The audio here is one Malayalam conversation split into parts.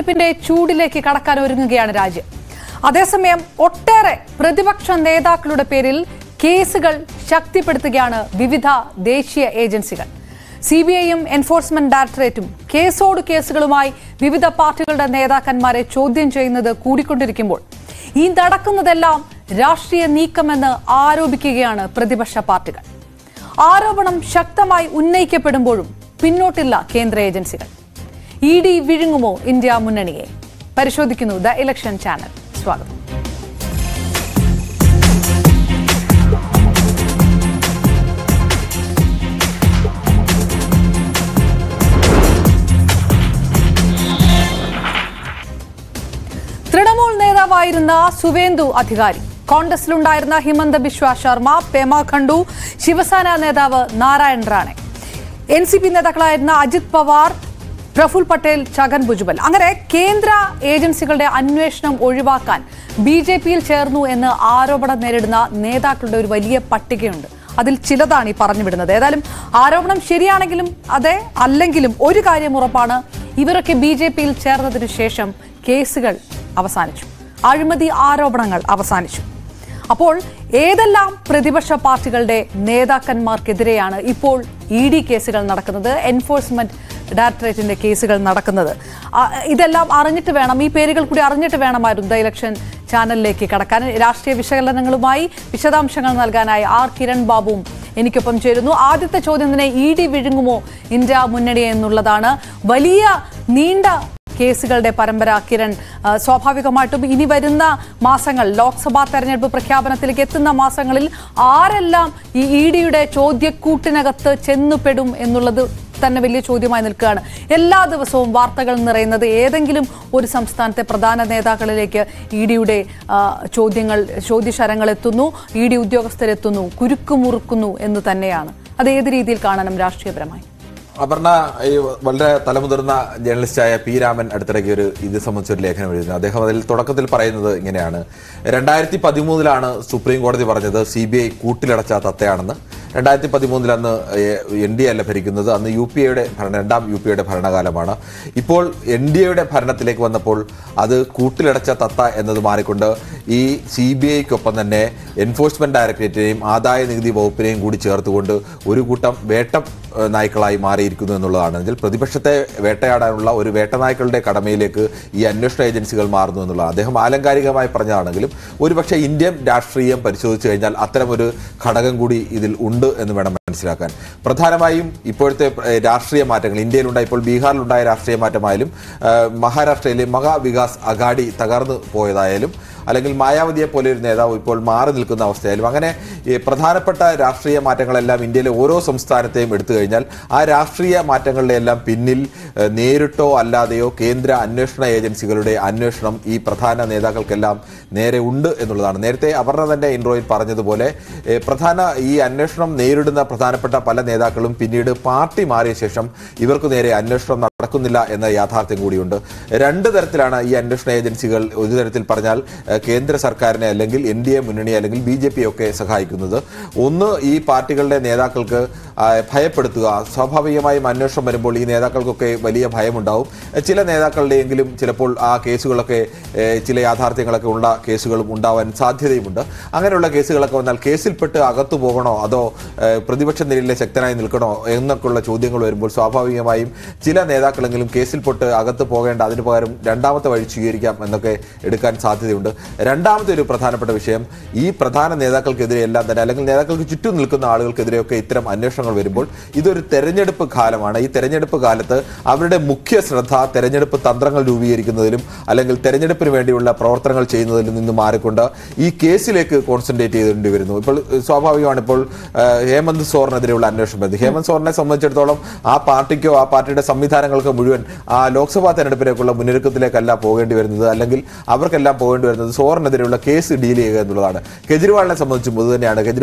തെരഞ്ഞെടുപ്പിന്റെ ചൂടിലേക്ക് കടക്കാൻ ഒരുങ്ങുകയാണ് രാജ്യം അതേസമയം ഒട്ടേറെ പ്രതിപക്ഷ നേതാക്കളുടെ പേരിൽ കേസുകൾ ശക്തിപ്പെടുത്തുകയാണ് വിവിധ ദേശീയ ഏജൻസികൾ സി ബി ഐയും എൻഫോഴ്സ്മെന്റ് ഡയറക്ടറേറ്റും കേസോട് കേസുകളുമായി വിവിധ പാർട്ടികളുടെ നേതാക്കന്മാരെ ചോദ്യം ചെയ്യുന്നത് കൂടിക്കൊണ്ടിരിക്കുമ്പോൾ ഈ നടക്കുന്നതെല്ലാം രാഷ്ട്രീയ നീക്കമെന്ന് ആരോപിക്കുകയാണ് പ്രതിപക്ഷ പാർട്ടികൾ ആരോപണം ശക്തമായി ഉന്നയിക്കപ്പെടുമ്പോഴും പിന്നോട്ടില്ല കേന്ദ്ര ഏജൻസികൾ ഇ ഡി വിഴുങ്ങുമോ ഇന്ത്യ മുന്നണിയെ പരിശോധിക്കുന്നു ദ ഇലക്ഷൻ ചാനൽ സ്വാഗതം തൃണമൂൽ നേതാവായിരുന്ന സുവേന്ദു അധികാരി കോൺഗ്രസിലുണ്ടായിരുന്ന ഹിമന്ത ബിശ്വ ശർമ്മ പേമ ഖണ്ഡു ശിവസേന നേതാവ് Narayan Rane N C P നേതാക്കളായിരുന്ന അജിത് പവാർ പ്രഫുൽ പട്ടേൽ ഛഗൻ ഭുജ്ബൽ അങ്ങനെ കേന്ദ്ര ഏജൻസികളുടെ അന്വേഷണം ഒഴിവാക്കാൻ ബി ജെ പിയിൽ ചേർന്നു എന്ന് ആരോപണം നേരിടുന്ന നേതാക്കളുടെ ഒരു വലിയ പട്ടികയുണ്ട് അതിൽ ചിലതാണ് ഈ പറഞ്ഞു വിടുന്നത് ഏതായാലും ആരോപണം ശരിയാണെങ്കിലും അതെ അല്ലെങ്കിലും ഒരു കാര്യം ഉറപ്പാണ് ഇവരൊക്കെ ബി ജെ പിയിൽ ചേർന്നതിനു ശേഷം കേസുകൾ അവസാനിച്ചു അഴിമതി ആരോപണങ്ങൾ അവസാനിച്ചു അപ്പോൾ ഏതെല്ലാം പ്രതിപക്ഷ പാർട്ടികളുടെ നേതാക്കന്മാർക്കെതിരെയാണ് ഇപ്പോൾ ഇ ഡി കേസുകൾ നടക്കുന്നത് എൻഫോഴ്സ്മെന്റ് ഡയറക്ടറേറ്റിന്റെ കേസുകൾ നടക്കുന്നത് ആ, ഇതെല്ലാം അറിഞ്ഞിട്ട് വേണം ഈ പേരുകൾ കൂടി അറിഞ്ഞിട്ട് വേണമായിരുന്നു ദ ഇലക്ഷൻ ചാനലിലേക്ക് കടക്കാൻ രാഷ്ട്രീയ വിശകലനങ്ങളുമായി വിശദാംശങ്ങൾ നൽകാനായി ആർ കിരൺ ബാബുവും എനിക്കൊപ്പം ചേരുന്നു ആദ്യത്തെ ചോദ്യം തന്നെ ഇ ഡി വിഴുങ്ങുമോ ഇന്ത്യ മുന്നണി എന്നുള്ളതാണ് വലിയ നീണ്ട കേസുകളുടെ പരമ്പര കിരൺ ആ, സ്വാഭാവികമായിട്ടും ഇനി വരുന്ന മാസങ്ങൾ ലോക്സഭാ തെരഞ്ഞെടുപ്പ് പ്രഖ്യാപനത്തിലേക്ക് എത്തുന്ന മാസങ്ങളിൽ ആരെല്ലാം ഈ ഇ ഡിയുടെ ചോദ്യക്കൂട്ടിനകത്ത് ചെന്നുപെടും എന്നുള്ളത് തന്നെ വലിയ ചോദ്യമായി നിൽക്കുകയാണ് എല്ലാ ദിവസവും വാർത്തകൾ നിറയുന്നത് ഏതെങ്കിലും ഒരു സംസ്ഥാനത്തെ പ്രധാന നേതാക്കളിലേക്ക് ഇ ഡിയുടെ ചോദ്യങ്ങൾ ചോദ്യശരങ്ങൾ എത്തുന്നു ഇ ഡി ഉദ്യോഗസ്ഥരെത്തുന്നു കുരുക്കുമുറുക്കുന്നു എന്ന് തന്നെയാണ് അത് ഏത് രീതിയിൽ കാണണം രാഷ്ട്രീയപരമായി അപർണ ഈ വളരെ തലമുതിർന്ന ജേർണലിസ്റ്റായ പി രാമൻ അടുത്തിടയ്ക്ക് ഒരു ഇത് സംബന്ധിച്ചൊരു ലേഖനം എഴുതുന്നത് അദ്ദേഹം അതിൽ തുടക്കത്തിൽ പറയുന്നത് ഇങ്ങനെയാണ് രണ്ടായിരത്തി പതിമൂന്നിലാണ് സുപ്രീം കോടതി പറഞ്ഞത് സി ബി ഐ കൂട്ടിലടച്ച തത്തയാണെന്ന് രണ്ടായിരത്തി പതിമൂന്നിൽ അന്ന് എൻ ഡി അല്ല ഭരിക്കുന്നത് അന്ന് യു പി എയുടെ ഭരണ രണ്ടാം യു പി എയുടെ ഭരണകാലമാണ് ഇപ്പോൾ എൻ ഡി എയുടെ ഭരണത്തിലേക്ക് വന്നപ്പോൾ അത് കൂട്ടിലടച്ച തത്ത എന്നത് മാറിക്കൊണ്ട് ഈ സി ബി ഐക്കൊപ്പം തന്നെ എൻഫോഴ്സ്മെന്റ് ഡയറക്ടറേറ്റിനെയും ആദായ നികുതി വകുപ്പിനെയും കൂടി ചേർത്തുകൊണ്ട് ഒരു കൂട്ടം വേട്ട ഏഹ്, നായ്ക്കളായി മാറിയിരിക്കുന്നു എന്നുള്ളതാണ് ഇതിൽ പ്രതിപക്ഷത്തെ വേട്ടയാടാനുള്ള ഒരു വേട്ടനായ്ക്കളുടെ കടമയിലേക്ക് ഈ അന്വേഷണ ഏജൻസികൾ മാറുന്നു എന്നുള്ളതാണ് അദ്ദേഹം ആലങ്കാരികമായി പറഞ്ഞതാണെങ്കിലും ഒരുപക്ഷെ ഇന്ത്യൻ രാഷ്ട്രീയം പരിശോധിച്ചു കഴിഞ്ഞാൽ അത്തരമൊരു ഘടകം കൂടി ഇതിൽ ഉണ്ട് എന്ന് വേണം മനസ്സിലാക്കാൻ പ്രധാനമായും ഇപ്പോഴത്തെ ഏഹ്, രാഷ്ട്രീയ മാറ്റങ്ങൾ ഇന്ത്യയിലുണ്ടായ ഇപ്പോൾ ബീഹാറിലുണ്ടായ രാഷ്ട്രീയ മാറ്റമായാലും ഏഹ്, മഹാരാഷ്ട്രയിലെ മഹാവികാസ് അഘാഡി തകർന്നു പോയതായാലും അല്ലെങ്കിൽ മായാവതിയെ പോലെ ഒരു നേതാവ് ഇപ്പോൾ മാറി നിൽക്കുന്ന അവസ്ഥയായാലും അങ്ങനെ ഈ പ്രധാനപ്പെട്ട രാഷ്ട്രീയ മാറ്റങ്ങളെല്ലാം ഇന്ത്യയിലെ ഓരോ സംസ്ഥാനത്തെയും എടുത്തു കഴിഞ്ഞാൽ ആ രാഷ്ട്രീയ മാറ്റങ്ങളുടെ എല്ലാം പിന്നിൽ ഏഹ്, നേരിട്ടോ അല്ലാതെയോ കേന്ദ്ര അന്വേഷണ ഏജൻസികളുടെ അന്വേഷണം ഈ പ്രധാന നേതാക്കൾക്കെല്ലാം നേരെ ഉണ്ട് എന്നുള്ളതാണ് നേരത്തെ അപർണ തന്നെ ഇൻട്രോയിൽ പറഞ്ഞതുപോലെ ഏഹ്, പ്രധാന ഈ അന്വേഷണം നേരിടുന്ന പ്രധാനപ്പെട്ട പല നേതാക്കളും പിന്നീട് പാർട്ടി മാറിയ ശേഷം ഇവർക്ക് നേരെ അന്വേഷണം നടക്കുന്നില്ല എന്ന യാഥാർത്ഥ്യം കൂടിയുണ്ട് രണ്ട് തരത്തിലാണ് ഈ അന്വേഷണ ഏജൻസികൾ ഒരു തരത്തിൽ പറഞ്ഞാൽ ഏഹ്, കേന്ദ്ര സർക്കാരിനെ അല്ലെങ്കിൽ എൻ ഡി എ മുന്നണി അല്ലെങ്കിൽ ബി ജെ പി ഒക്കെ സഹായിക്കുന്നത് ഒന്ന് ഈ പാർട്ടികളുടെ നേതാക്കൾക്ക് ആ, ഭയപ്പെടുത്തുക സ്വാഭാവികമായും അന്വേഷണം വരുമ്പോൾ ഈ നേതാക്കൾക്കൊക്കെ വലിയ ഭയമുണ്ടാവും ഏഹ്, ചില നേതാക്കളുടെയെങ്കിലും ചിലപ്പോൾ ആ കേസുകളൊക്കെ ഏഹ്, ചില യാഥാർത്ഥ്യങ്ങളൊക്കെ ഉള്ള കേസുകളും ഉണ്ടാവാൻ സാധ്യതയുമുണ്ട് അങ്ങനെയുള്ള കേസുകളൊക്കെ വന്നാൽ കേസിൽപ്പെട്ട് അകത്തു പോകണോ അതോ ഏഹ്, പ്രതിപക്ഷ നിരയിലെ ശക്തനായി നിൽക്കണോ എന്നൊക്കെയുള്ള ചോദ്യങ്ങൾ വരുമ്പോൾ സ്വാഭാവികമായും ചില നേതാക്കളെങ്കിലും കേസിൽപ്പെട്ട് അകത്ത് പോകേണ്ട അതിന് പകരം രണ്ടാമത്തെ വഴി സ്വീകരിക്കാം എന്നൊക്കെ എടുക്കാൻ സാധ്യതയുണ്ട് രണ്ടാമത്തെ ഒരു പ്രധാനപ്പെട്ട വിഷയം ഈ പ്രധാന നേതാക്കൾക്കെതിരെ എല്ലാം തന്നെ അല്ലെങ്കിൽ നേതാക്കൾക്ക് ചുറ്റും നിൽക്കുന്ന ആളുകൾക്കെതിരെയൊക്കെ ഇത്തരം അന്വേഷണങ്ങൾ വരുമ്പോൾ ഇതൊരു തെരഞ്ഞെടുപ്പ് കാലമാണ് ഈ തെരഞ്ഞെടുപ്പ് കാലത്ത് അവരുടെ മുഖ്യ ശ്രദ്ധ തെരഞ്ഞെടുപ്പ് തന്ത്രങ്ങൾ രൂപീകരിക്കുന്നതിലും അല്ലെങ്കിൽ തെരഞ്ഞെടുപ്പിന് വേണ്ടിയുള്ള പ്രവർത്തനങ്ങൾ ചെയ്യുന്നതിലും നിന്ന് മാറിക്കൊണ്ട് ഈ കേസിലേക്ക് കോൺസെൻട്രേറ്റ് ചെയ്തേണ്ടി വരുന്നു ഇപ്പോൾ ഏഹ്, സ്വാഭാവികമാണ് ഇപ്പോൾ ഏഹ്, ഹേമന്ത് സോറിനെതിരെയുള്ള അന്വേഷണം വരുന്നത് ഹേമന്ത് സോറിനെ സംബന്ധിച്ചിടത്തോളം ആ പാർട്ടിക്കോ ആ പാർട്ടിയുടെ സംവിധാനങ്ങൾക്കോ മുഴുവൻ ആ ലോക്സഭാ തെരഞ്ഞെടുപ്പിലേക്കുള്ള മുന്നൊരുക്കത്തിലേക്കല്ല പോകേണ്ടി വരുന്നത് അല്ലെങ്കിൽ അവർക്കെല്ലാം പോകേണ്ടി വരുന്നത് സോറിനെതിരെയുള്ള കേസ് ഡീൽ ചെയ്യുക എന്നുള്ളതാണ് കെജ്രിവാളിനെ സംബന്ധിച്ചും ഇത് തന്നെയാണ് കെജ്രിവാളിന്റെ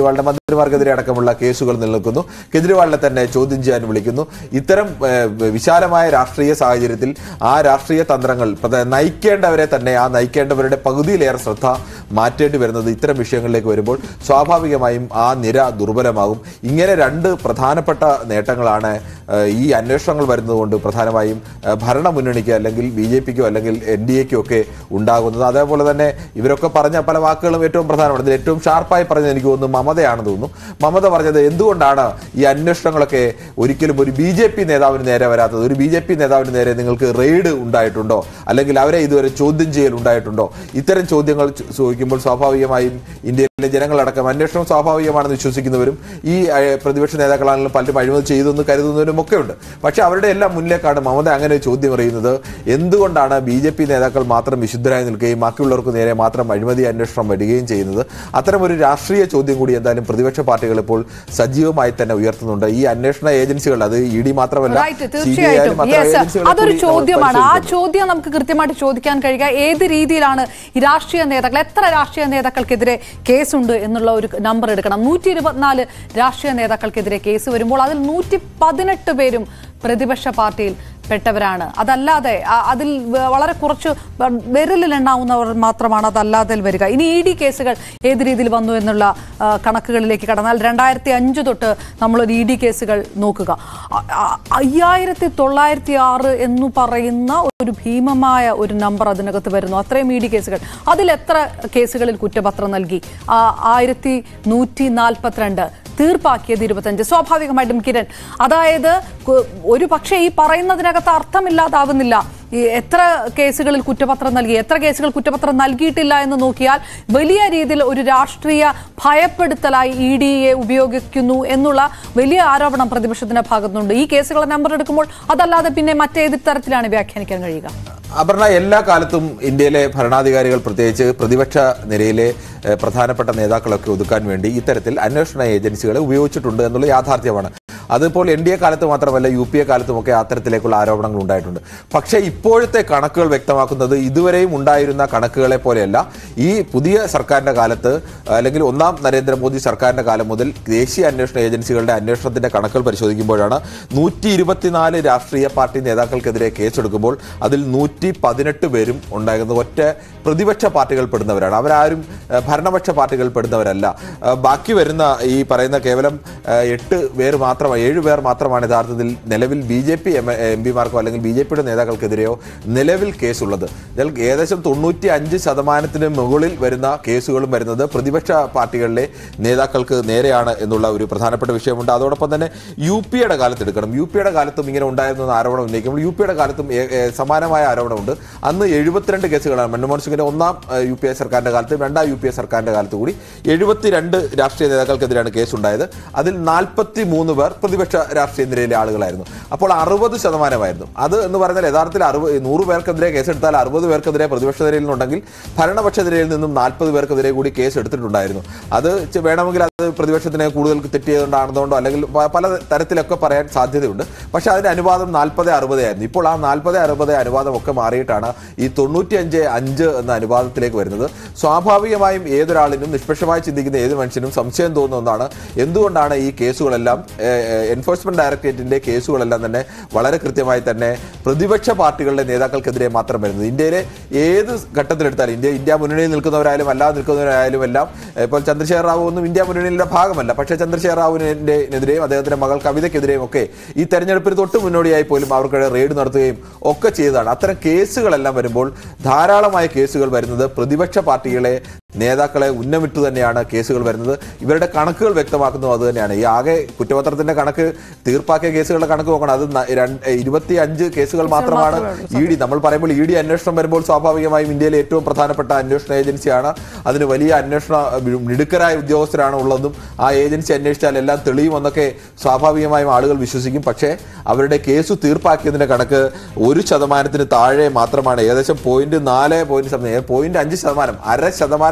മന്ത്രിമാർക്കെതിരെ അടക്കമുള്ള കേസുകൾ നിലനിൽക്കുന്നു കെജ്രിവാളിനെ തന്നെ ചോദ്യം ചെയ്യാൻ വിളിക്കുന്നു ഇത്തരം ഏഹ്, വിശാലമായ രാഷ്ട്രീയ സാഹചര്യത്തിൽ ആ രാഷ്ട്രീയ തന്ത്രങ്ങൾ പ്രധ- നയിക്കേണ്ടവരെ തന്നെ ആ നയിക്കേണ്ടവരുടെ പകുതിയിലേറെ ശ്രദ്ധ മാറ്റേണ്ടി വരുന്നത് ഇത്തരം വിഷയങ്ങളിലേക്ക് വരുമ്പോൾ സ്വാഭാവികമായും ആ നിര ദുർബലമാകും ഇങ്ങനെ രണ്ട് പ്രധാനപ്പെട്ട നേട്ടങ്ങളാണ് ഏഹ്, ഈ അന്വേഷണങ്ങൾ വരുന്നതുകൊണ്ട് പ്രധാനമായും ഏഹ്, ഭരണമുന്നണിക്ക് അല്ലെങ്കിൽ ബി ജെ പിക്കോ അല്ലെങ്കിൽ എൻ ഡി എക്കോ ഒക്കെ ഉണ്ടാകുന്നത് അതേപോലെ തന്നെ ഇവരൊക്കെ പറഞ്ഞ പല വാക്കുകളും ഏറ്റവും പ്രധാനമാണ് ഇതിൽ ഏറ്റവും ഷാർപ്പായി പറഞ്ഞത് എനിക്ക് തോന്നുന്നു മമതയാണെന്ന് തോന്നുന്നു മമത പറഞ്ഞത് എന്തുകൊണ്ടാണ് ഈ അന്വേഷണങ്ങളൊക്കെ ഒരിക്കലും ഒരു ബി ജെ പി നേതാവിന് നേരെ വരാത്തത് ഒരു ബി ജെ പി നേതാവിന് നേരെ നിങ്ങൾക്ക് റെയ്ഡ് ഉണ്ടായിട്ടുണ്ടോ അല്ലെങ്കിൽ അവരെ ഇതുവരെ ചോദ്യം ചെയ്യൽ ഉണ്ടായിട്ടുണ്ടോ ഇത്തരം ചോദ്യങ്ങൾ ചോ- ചോദിക്കുമ്പോൾ സ്വാഭാവികമായും ഇന്ത്യയിലെ ജനങ്ങളടക്കം അന്വേഷണം സ്വാഭാവികമാണെന്ന് വിശ്വസിക്കുന്നവരും ഈ അഹ്, പ്രതിപക്ഷ നേതാക്കളാണെങ്കിലും പലരും അഴിമതി ചെയ്തെന്ന് കരുതുന്നവരും ഒക്കെ ഉണ്ട് പക്ഷെ അവരുടെ എല്ലാം മുന്നിലേക്കാണ് മമത അങ്ങനെ ഒരു ചോദ്യം എറിയുന്നത് എന്തുകൊണ്ടാണ് ബി ജെ പി നേതാക്കൾ മാത്രം വിശുദ്ധരായി നിൽക്കുകയും ബാക്കിയുള്ളവർക്ക് നേരെ മാത്രം അഴിമതി അന്വേഷണം വരികയും ചെയ്യുന്നത് അത്തരം ഒരു രാഷ്ട്രീയ ചോദ്യം കൂടി എന്തായാലും പ്രതിപക്ഷ പാർട്ടികൾ ഇപ്പോൾ സജീവമായി തന്നെ ഉയർത്തുന്നുണ്ട് ഈ അന്വേഷണ ഏജൻസികൾ അത് ഇ ഡി മാത്രമല്ല റൈറ്റ് CBI തീർച്ചയായിട്ടും ആയാലും അത്തരം യെസ് ഏജൻസികളെ അതൊരു കൂടി നമ്മൾ ചോദ്യമാണ് ആ പരിശോധിക്കണം. ചോദ്യം നമുക്ക് കൃത്യമായിട്ട് ചോദിക്കാൻ കഴിയുക ഏത് രീതിയിലാണ് ഈ രാഷ്ട്രീയ നേതാക്കൾ എത്ര രാഷ്ട്രീയ നേതാക്കൾക്കെതിരെ കേസുണ്ട് എന്നുള്ള ഒരു നമ്പർ എടുക്കണം നൂറ്റി ഇരുപത്തിനാല് രാഷ്ട്രീയ നേതാക്കൾക്കെതിരെ കേസ് വരുമ്പോൾ അതിൽ നൂറ്റി പതിനെട്ട് പേരും പ്രതിപക്ഷ പാർട്ടിയിൽ പെട്ടവരാണ് അതല്ലാതെ ആ- അതിൽ വ- വളരെ കുറച്ച് വ- വിരലിലെണ്ണാവുന്നവർ മാത്രമാണ് അതല്ലാതെ വരിക ഇനി ഇ ഡി കേസുകൾ ഏത് രീതിയിൽ വന്നു എന്നുള്ള ആ, കണക്കുകളിലേക്ക് കടന്നാൽ രണ്ടായിരത്തി അഞ്ച് തൊട്ട് നമ്മളൊരു ഇ ഡി കേസുകൾ നോക്കുക അ- അ- അയ്യായിരത്തി തൊള്ളായിരത്തി ആറ് എന്ന് പറയുന്ന ഒരു ഭീമമായ ഒരു നമ്പർ അതിനകത്ത് വരുന്നു അത്രയും ഇ ഡി കേസുകൾ അതിൽ എത്ര കേസുകളിൽ കുറ്റപത്രം നൽകി ആ, ആയിരത്തി നൂറ്റി നാൽപ്പത്തിരണ്ട് തീർപ്പാക്കിയത് ഇരുപത്തഞ്ച് സ്വാഭാവികമായിട്ടും കിരൺ അതായത് കു- ഒരു പക്ഷേ ഈ പറയുന്നതിനകത്ത് അർത്ഥമില്ലാതാവുന്നില്ല ഈ എത്ര കേസുകളിൽ കുറ്റപത്രം നൽകി എത്ര കേസുകൾ കുറ്റപത്രം നൽകിയിട്ടില്ല എന്ന് നോക്കിയാൽ വലിയ രീതിയിൽ ഒരു രാഷ്ട്രീയ ഭയപ്പെടുത്തലായി ഇ ഡിയെ ഉപയോഗിക്കുന്നു എന്നുള്ള വലിയ ആരോപണം പ്രതിപക്ഷത്തിന്റെ ഭാഗത്തുനിന്നുണ്ട് ഈ കേസുകളുടെ നമ്പർ എടുക്കുമ്പോൾ അതല്ലാതെ പിന്നെ മറ്റേത് തരത്തിലാണ് വ്യാഖ്യാനിക്കാൻ കഴിയുക അപർണ എല്ലാ കാലത്തും ഇന്ത്യയിലെ ഭരണാധികാരികൾ പ്രത്യേകിച്ച് പ്രതിപക്ഷ നിരയിലെ ഏഹ്, പ്രധാനപ്പെട്ട നേതാക്കളൊക്കെ ഒതുക്കാൻ വേണ്ടി ഇത്തരത്തിൽ അന്വേഷണ ഏജൻസികളെ ഉപയോഗിച്ചിട്ടുണ്ട് എന്നുള്ള യാഥാർത്ഥ്യമാണ് അതിപ്പോൾ എൻ ഡി എ കാലത്ത് മാത്രമല്ല യു പി എ കാലത്തുമൊക്കെ അത്തരത്തിലേക്കുള്ള ആരോപണങ്ങൾ ഉണ്ടായിട്ടുണ്ട് പക്ഷേ ഇപ്പോഴത്തെ കണക്കുകൾ വ്യക്തമാക്കുന്നത് ഇതുവരെയും ഉണ്ടായിരുന്ന കണക്കുകളെ പോലെയല്ല ഈ പുതിയ സർക്കാരിന്റെ കാലത്ത് അല്ലെങ്കിൽ ഒന്നാം നരേന്ദ്രമോദി സർക്കാരിന്റെ കാലം മുതൽ ദേശീയ അന്വേഷണ ഏജൻസികളുടെ അന്വേഷണത്തിന്റെ കണക്കുകൾ പരിശോധിക്കുമ്പോഴാണ് നൂറ്റി ഇരുപത്തിനാല് രാഷ്ട്രീയ പാർട്ടി നേതാക്കൾക്കെതിരെ കേസെടുക്കുമ്പോൾ അതിൽ നൂറ്റി പതിനെട്ട് പേരും ഉണ്ടായിരുന്നത് ഒറ്റ പ്രതിപക്ഷ പാർട്ടികൾ പെടുന്നവരാണ് അവരാരും ഏഹ്, ഭരണപക്ഷ പാർട്ടികൾ പെടുന്നവരല്ല ഏഹ്, ബാക്കി വരുന്ന ഈ പറയുന്ന കേവലം ഏഹ്, എട്ട് പേര് മാത്രമാണ് ഏഴ് പേർ മാത്രമാണ് യഥാർത്ഥത്തിൽ നിലവിൽ ബി ജെ പി എം പിമാർക്കോ അല്ലെങ്കിൽ ബി ജെ പിയുടെ നേതാക്കൾക്കെതിരെയോ നിലവിൽ കേസുള്ളത് ഇതിൽ ഏകദേശം തൊണ്ണൂറ്റി അഞ്ച് ശതമാനത്തിന് മുകളിൽ വരുന്ന കേസുകളും വരുന്നത് പ്രതിപക്ഷ പാർട്ടികളിലെ നേതാക്കൾക്ക് നേരെയാണ് എന്നുള്ള ഒരു പ്രധാനപ്പെട്ട വിഷയമുണ്ട് അതോടൊപ്പം തന്നെ യു പിയുടെ കാലത്ത് എടുക്കണം യു പിയുടെ കാലത്തും ഇങ്ങനെ ഉണ്ടായിരുന്നു എന്ന ആരോപണം ഉന്നയിക്കുമ്പോൾ യു പിയുടെ കാലത്തും ഏ- ഏ, സമാനമായ ആരോപണമുണ്ട് അന്ന് എഴുപത്തിരണ്ട് കേസുകളാണ് മൻമോഹൻ സിംഗിന്റെ ഒന്നാം ഏ, യു പി എ സർക്കാരിന്റെ കാലത്ത് രണ്ടാം യു പി എ സർക്കാരിന്റെ കാലത്ത് കൂടി എഴുപത്തിരണ്ട് രാഷ്ട്രീയ നേതാക്കൾക്കെതിരെയാണ് കേസുണ്ടായത് അതിൽ നാൽപ്പത്തി മൂന്ന് പേർ പ്രതിപക്ഷ രാഷ്ട്രീയ നിരയിലെ ആളുകളായിരുന്നു അപ്പോൾ അറുപത് ശതമാനമായിരുന്നു അത് എന്ന് പറഞ്ഞാൽ യഥാർത്ഥത്തിൽ അറുപത് നൂറ് പേർക്കെതിരെ കേസെടുത്താൽ അറുപത് പേർക്കെതിരെ പ്രതിപക്ഷ നിരയിൽ നിന്നുണ്ടെങ്കിൽ ഭരണപക്ഷ നിരയിൽ നിന്നും നാൽപ്പത് പേർക്കെതിരെ കൂടി കേസ് എടുത്തിട്ടുണ്ടായിരുന്നു അത് ചെ- വേണമെങ്കിൽ അത് പ്രതിപക്ഷത്തിനെ കൂടുതൽ തെറ്റിയതുകൊണ്ടാണെന്നുകൊണ്ടോ അല്ലെങ്കിൽ പ- പല തരത്തിലൊക്കെ പറയാൻ സാധ്യതയുണ്ട് പക്ഷേ അതിന്റെ അനുപാതം നാൽപ്പത് അറുപത് ആയിരുന്നു ഇപ്പോൾ ആ നാൽപ്പത് അറുപത് അനുപാതം ഒക്കെ മാറിയിട്ടാണ് ഈ തൊണ്ണൂറ്റി അഞ്ച് അഞ്ച് എന്ന അനുപാതത്തിലേക്ക് വരുന്നത് സ്വാഭാവികമായും ഏതൊരാളിനും നിഷ്പക്ഷമായി ചിന്തിക്കുന്ന ഏത് മനുഷ്യനും സംശയം തോന്നുന്ന ഒന്നാണ് എന്തുകൊണ്ടാണ് ഈ കേസുകളെല്ലാം എൻഫോഴ്സ്മെന്റ് ഡയറക്ടറേറ്റിന്റെ കേസുകളെല്ലാം തന്നെ വളരെ കൃത്യമായി തന്നെ പ്രതിപക്ഷ പാർട്ടികളുടെ നേതാക്കൾക്കെതിരെ മാത്രം വരുന്നത് ഇന്ത്യയിലെ ഏത് ഘട്ടത്തിലെടുത്താലും ഇന്ത്യ ഇന്ത്യ മുന്നണിയിൽ നിൽക്കുന്നവരായാലും അല്ലാതെ നിൽക്കുന്നവരായാലും എല്ലാം ഇപ്പോൾ ചന്ദ്രശേഖർ റാവു ഒന്നും ഇന്ത്യ മുന്നണിയുടെ ഭാഗമല്ല പക്ഷേ ചന്ദ്രശേഖർ റാവുവിനെതിരെയും അദ്ദേഹത്തിന്റെ മകൾ കവിതയ്ക്കെതിരെയും ഒക്കെ ഈ തെരഞ്ഞെടുപ്പിന് തൊട്ട് മുന്നോടിയായി പോലും അവർക്കിടെ റെയ്ഡ് നടത്തുകയും ഒക്കെ ചെയ്തതാണ് അത്തരം കേസുകളെല്ലാം വരുമ്പോൾ ധാരാളമായ കേസുകൾ വരുന്നത് പ്രതിപക്ഷ പാർട്ടികളെ നേതാക്കളെ ഉന്നമിട്ട് തന്നെയാണ് കേസുകൾ വരുന്നത് ഇവരുടെ കണക്കുകൾ വ്യക്തമാക്കുന്നത് അത് തന്നെയാണ് ഈ ആകെ കുറ്റപത്രത്തിന്റെ കണക്ക് തീർപ്പാക്കിയ കേസുകളുടെ കണക്ക് നോക്കണം അത് ന- രണ്ട്- ഇരുപത്തി അഞ്ച് കേസുകൾ മാത്രമാണ് ഇ ഡി നമ്മൾ പറയുമ്പോൾ ഇ ഡി അന്വേഷണം വരുമ്പോൾ സ്വാഭാവികമായും ഇന്ത്യയിലെ ഏറ്റവും പ്രധാനപ്പെട്ട അന്വേഷണ ഏജൻസിയാണ് അതിന് വലിയ അന്വേഷണ വി- മിടുക്കരായ ഉദ്യോഗസ്ഥരാണ് ഉള്ളതും ആ ഏജൻസി അന്വേഷിച്ചാൽ എല്ലാം തെളിയുമെന്നൊക്കെ സ്വാഭാവികമായും ആളുകൾ വിശ്വസിക്കും പക്ഷേ അവരുടെ കേസ് തീർപ്പാക്കിയതിന്റെ കണക്ക് ഒരു ശതമാനത്തിന് താഴെ മാത്രമാണ് ഏകദേശം പോയിന്റ് നാല് പോയിന്റ് സമയം പോയിന്റ് അഞ്ച് ശതമാനം അര ശതമാനം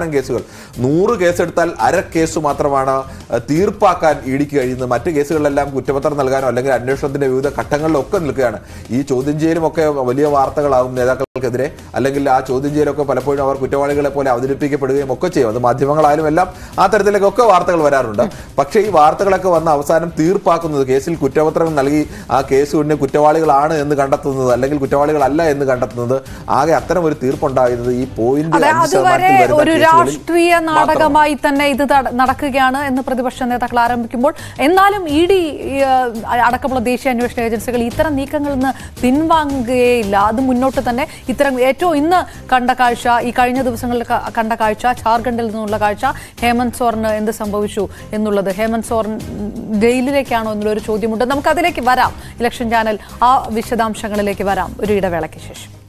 നൂറുകണക്കിന് കേസുകൾ നൂറ് കേസെടുത്താൽ അര കേസ് മാത്രമാണ് അഹ്, തീർപ്പാക്കാൻ ഇടിക്ക് കഴിയുന്നത് മറ്റ് കേസുകളിലെല്ലാം കുറ്റപത്രം നൽകാനോ അല്ലെങ്കിൽ അന്വേഷണത്തിന്റെ വിവിധ ഘട്ടങ്ങളിലൊക്കെ നിൽക്കുകയാണ് ഈ ചോദ്യം ചെയ്യലും ഒക്കെ വലിയ വാർത്തകളാകും നേതാക്കൾക്കെതിരെ അല്ലെങ്കിൽ ആ ചോദ്യം ചെയ്യലൊക്കെ പലപ്പോഴും അവർ കുറ്റവാളികളെ പോലെ അവതരിപ്പിക്കപ്പെടുകയും ഒക്കെ ചെയ്യും അത് മാധ്യമങ്ങളായാലും എല്ലാം ആ തരത്തിലേക്കൊക്കെ വാർത്തകൾ വരാറുണ്ട് പക്ഷേ ഈ വാർത്തകളൊക്കെ വന്ന അവസാനം തീർപ്പാക്കുന്നത് കേസിൽ കുറ്റപത്രം നൽകി ആ കേസ് കൊണ്ട് കുറ്റവാളികളാണ് എന്ന് കണ്ടെത്തുന്നത് അല്ലെങ്കിൽ കുറ്റവാളികളല്ല എന്ന് കണ്ടെത്തുന്നത് ആകെ അത്തരം ഒരു തീർപ്പുണ്ടാകുന്നത് ഈ പോയിന്റ് അതെ അഞ്ച് അതുവരെ ശതമാനത്തിൽ വരുന്ന ഒരു കേസുകളിൽ രാഷ്ട്രീയ മാത്രമാണ്. നാടകമായി തന്നെ ഇത് തട- നടക്കുകയാണ് എന്ന് പ്രതിപക്ഷ നേതാക്കൾ ആരംഭിക്കുമ്പോൾ എന്നാലും ഇ ഡി അടക്കമുള്ള ദേശീയ അന്വേഷണ ഏജൻസികൾ ഇത്തരം നീക്കങ്ങളിൽ നിന്ന് പിൻവാങ്ങുകയില്ല അത് മുന്നോട്ട് തന്നെ ഇത്തരം ഏറ്റവും ഇന്ന് കണ്ട കാഴ്ച ഈ കഴിഞ്ഞ ദിവസങ്ങളിൽ ക- കണ്ട കാഴ്ച ഝാർഖണ്ഡിൽ നിന്നുള്ള കാഴ്ച ഹേമന്ത് സോറിന് എന്ത് സംഭവിച്ചു എന്നുള്ളത് ഹേമന്ത് സോറൻ ജയിലിലേക്കാണോ എന്നുള്ള ഒരു ചോദ്യമുണ്ട് നമുക്ക് അതിലേക്ക് വരാം ഇലക്ഷൻ ചാനൽ ആ വിശദാംശങ്ങളിലേക്ക് വരാം ഒരു ഇടവേളയ്ക്ക് ശേഷം